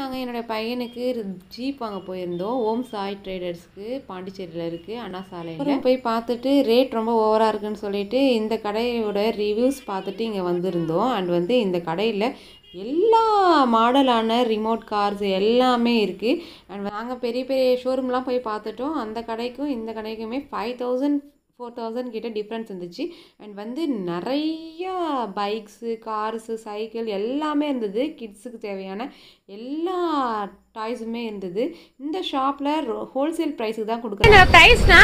நாங்கள் என்னோடய பையனுக்கு ஜீப் வாங்க போயிருந்தோம் ஓம் சாய் ட்ரேடர்ஸ்க்கு பாண்டிச்சேரியில் இருக்குது அண்ணா சாலையில் போய் பார்த்துட்டு ரேட் ரொம்ப ஓவராக இருக்குன்னு சொல்லிட்டு இந்த கடையோட ரிவ்யூஸ் பார்த்துட்டு இங்கே வந்திருந்தோம் அண்ட் வந்து இந்த கடையில் எல்லா மாடலான ரிமோட் கார்ஸ் எல்லாமே இருக்குது அண்ட் நாங்கள் பெரிய பெரிய ஷோரூம்லாம் போய் பார்த்துட்டோம் அந்த கடைக்கும் இந்த கடைக்குமே ஃபைவ் தௌசண்ட் ஃபோர் தௌசண்ட் கிட்ட டிஃப்ரென்ஸ் இருந்துச்சு அண்ட் வந்து நிறையா பைக்ஸு கார்ஸு சைக்கிள் எல்லாமே இருந்தது கிட்ஸுக்கு தேவையான எல்லா டாய்ஸுமே இருந்தது இந்த ஷாப்பில் ஹோல்சேல் ப்ரைஸுக்கு தான் கொடுக்குறாங்க ப்ரைஸ்னா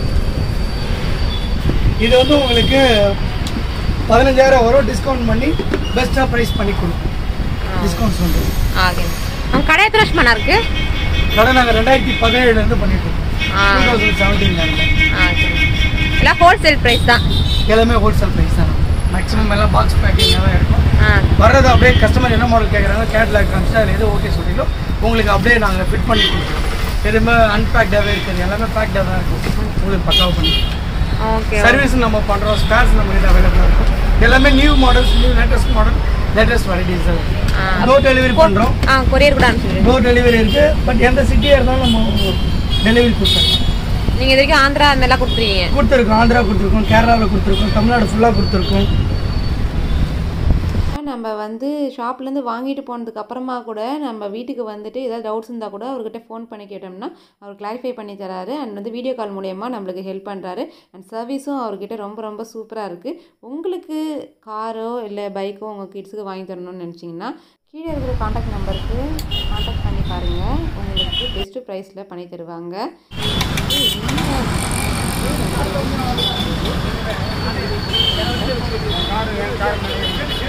இது வந்து உங்களுக்கு பதினஞ்சாயிரம் வரும் டிஸ்கவுண்ட் பண்ணி பெஸ்ட்டாக ப்ரைஸ் பண்ணி கொடுக்கும் டிஸ்கவுண்ட்ஸ் வந்து ஓகே உங்க கடை எத்தனை வருஷமா இருக்கு கடை நாங்கள் ரெண்டாயிரத்தி பதினேழுலேருந்து பண்ணிட்டு இருக்கோம் ஆ. டூ தௌசண்ட் செவன்டீன் ஓகே எல்லாம் ஹோல்சேல் ப்ரைஸ் தான் எல்லாமே ஹோல்சேல் ப்ரைஸ் தான் மேக்ஸிமம் எல்லாம் பாக்ஸ் பேக்கிங் எல்லாம் இருக்கும் ஆ வர்றது அப்படியே கஸ்டமர் என்ன மாடல் கேட்குறாங்க கேட்லாக் காமிச்சு அதில் எது ஓகே சொல்லிங்களோ உங்களுக்கு அப்படியே நாங்கள் ஃபிட் பண்ணி கொடுத்துருவோம் எதுவுமே அன்பேக்டாகவே இருக்குது எல்லாமே பேக்டாக தான் இருக்கும் உங்களுக்கு பக்காவாக பண்ணி ஓகே சர்வீஸ் நம்ம பண்ணுறோம் ஸ்பேர்ஸ் நம்ம கிட்ட அவைலபிளாக இருக்கும் எல்லாமே new models new latest model latest varieties ஆ. டோர் டெலிவரி பண்ணுறோம் ஆ கொரியர் கூட அனுப்பிச்சுடுங்க டோர் டெலிவரி இருக்குது பட் எந்த சிட்டியாக இருந்தாலும் நம்ம டெலிவரி கொடுத்துருக்கோம் நீங்கள் இது வரைக்கும் ஆந்திரா அந்த மாதிரிலாம் கொடுத்துருக்கீங்க கொடுத்துருக்கோம் ஆந்திரா கொடுத்துருக்கோம் கேரளாவில் கொடுத்துருக்கோம் தமிழ்நாடு ஃபுல்லாக கொடுத்துருக்கோம் நம்ம வந்து ஷாப்லேருந்து வாங்கிட்டு போனதுக்கு அப்புறமா கூட நம்ம வீட்டுக்கு வந்துட்டு ஏதாவது டவுட்ஸ் இருந்தால் கூட அவர்கிட்ட ஃபோன் பண்ணி கேட்டோம்னா அவர் கிளாரிஃபை பண்ணி தராரு அண்ட் வந்து வீடியோ கால் மூலயமா நம்மளுக்கு ஹெல்ப் பண்ணுறாரு அண்ட் சர்வீஸும் அவர்கிட்ட ரொம்ப ரொம்ப சூப்பராக இருக்குது உங்களுக்கு காரோ இல்லை பைக்கோ உங்கள் கிட்ஸுக்கு வாங்கி தரணும்னு நினச்சிங்கன்னா கீழே இருக்கிற காண்டாக்ட் நம்பருக்கு காண்டாக்ட் பண்ணி பாருங்கள் உங்களுக்கு பெஸ்ட்டு ப்ரைஸில் பண்ணி தருவாங்க கார் கார்